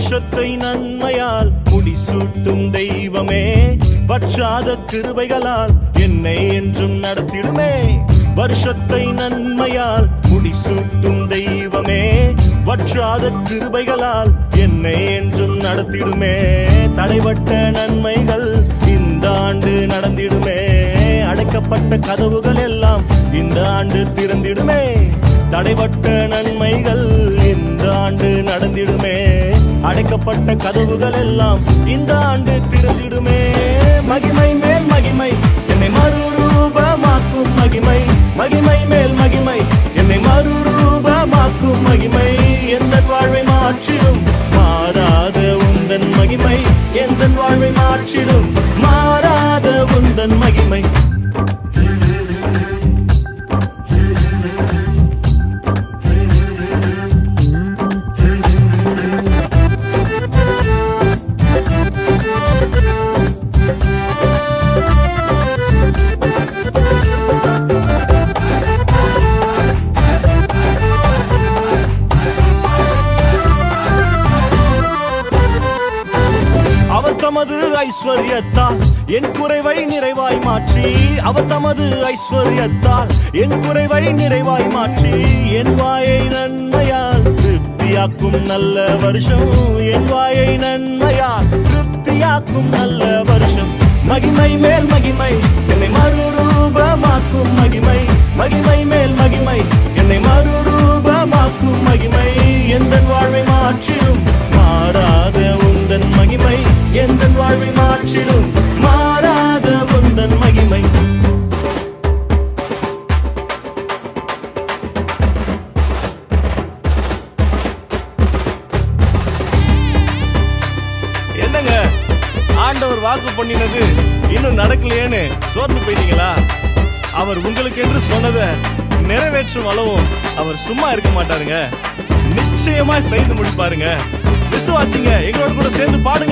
வருஷத்தை நன்மையால் முடிசூட்டும் தெய்வமே வற்றாத கிருபைகளால் என்னை என்றும் நடத்திடுமே வருஷத்தை நன்மையால் முடிசூட்டும் தெய்வமே வற்றாத கிருபைகளால் என்னை என்றும் நடத்திடுமே தடைபட்ட நன்மைகள் இந்த ஆண்டு நடந்திடுமே அடைக்கப்பட்ட கதவுகள் எல்லாம் இந்த ஆண்டு திறந்திடுமே தடைபட்ட நன்மைகள் இந்த ஆண்டு நடந்திடுமே அடைக்கப்பட்ட கதவுகள் எல்லாம் இந்த ஆண்டு திறந்திடுமே மகிமை மேல் மகிமை என்னை மறுரூபமாக்கும் மகிமை மகிமை மேல் மகிமை என்னை மறுரூபமாக்கும் மகிமை எந்த வாழ்வை மாற்றிடும் மாறாத உந்தன் மகிமை எந்த வாழ்வை மாற்றிடும் மாறாத உந்தன் மகிமை அவர் தமது ஐஸ்வர்யத்தால் என் குறைவை நிறைவாய் மாற்றி அவர் தமது ஐஸ்வர்யத்தால் என் குறைவை நிறைவாய் மாற்றி என் வாயை நன்மையால் திருப்தியாக்கும் நல்ல வருஷம் என் வாயை நன்மையால் திருப்தியாக்கும் நல்ல வருஷம் மகிமை மேல் மகிமை என்னை மறுரூபமாக்கும் மகிமை மகிமை மேல் மகிமை என்னை மறுரூபமாக்கும் மகிமை எந்த வாழ்வை மாற்றிடும் மாறாத உந்தன் மகிமை எந்த வாழ்வை மாற்றிடும் மாறாத உந்தன் மகிமை என்னங்க ஆண்டவர் வாக்கு பண்ணினது இன்னும் நடக்கலையேன்னு சோர்ந்து போயிட்டீங்களா அவர் உங்களுக்கு என்று சொன்னதை நிறைவேற்றும் அளவும் அவர் சும்மா இருக்க மாட்டாருங்க நிச்சயமா செய்து முடிப்பாருங்க விசுவாசிங்க எங்களோட கூட சேர்ந்து பாடுங்க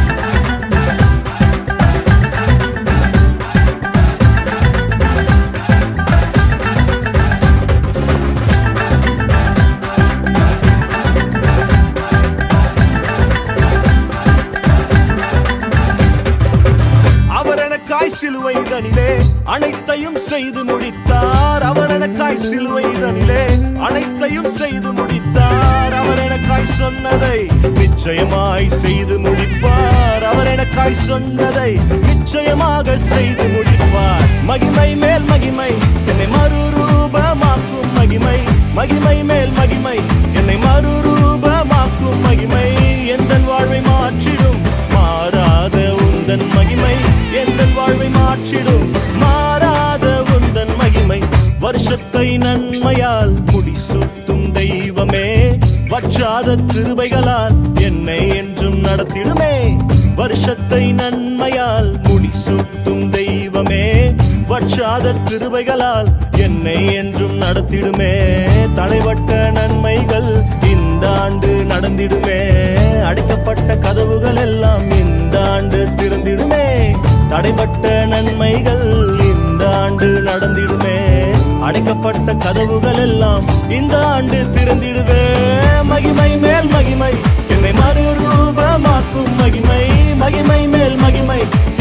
அவர் எனக்காய் சிலுவை தனிலே அனைத்தையும் செய்து முடித்தார் அவர் எனக்காய் சிலுவை தனிலே அனைத்தையும் செய்து முடித்தார் அவர் எனக்காய் சொன்னதை நிச்சயமாய் செய்து முடிப்பார் அவர் எனக்காய் சொன்னதை நிச்சயமாக செய்து முடிப்பார் மகிமை மேல் மகிமை என்னை மறுரூபமாக்கும் மகிமை மகிமை மேல் மகிமை என்னை மறுரூபமாக்கும் மகிமை எந்த வாழ்வை மாற்றிடும் மாறாத உந்தன் மகிமை எந்த வாழ்வை மாற்றிடும் மாறாத உந்தன் மகிமை வருஷத்தை நன்மையால் முடிசூட்டும் தெய்வமே வற்றாத கிருபைகளால் என்னை என்றும் நடத்திடுமே வருஷத்தை நன்மையால் முடிசூட்டும் தெய்வமே வற்றாத கிருபைகளால் என்னை என்றும் நடத்திடுமே தடைபட்ட நன்மைகள் இந்த ஆண்டு நடந்திடுமே அடைக்கப்பட்ட கதவுகள் எல்லாம் இந்த ஆண்டு திறந்திடுமே தடைபட்ட நன்மைகள் இந்த ஆண்டு நடந்திடுமே அடைக்கப்பட்ட கதவுகள் எல்லாம் இந்த ஆண்டு திறந்திடுவே மகிமை மேல் மகிமை என்னை மறுரூபமாக்கும் மகிமை மகிமை மேல் மகிமை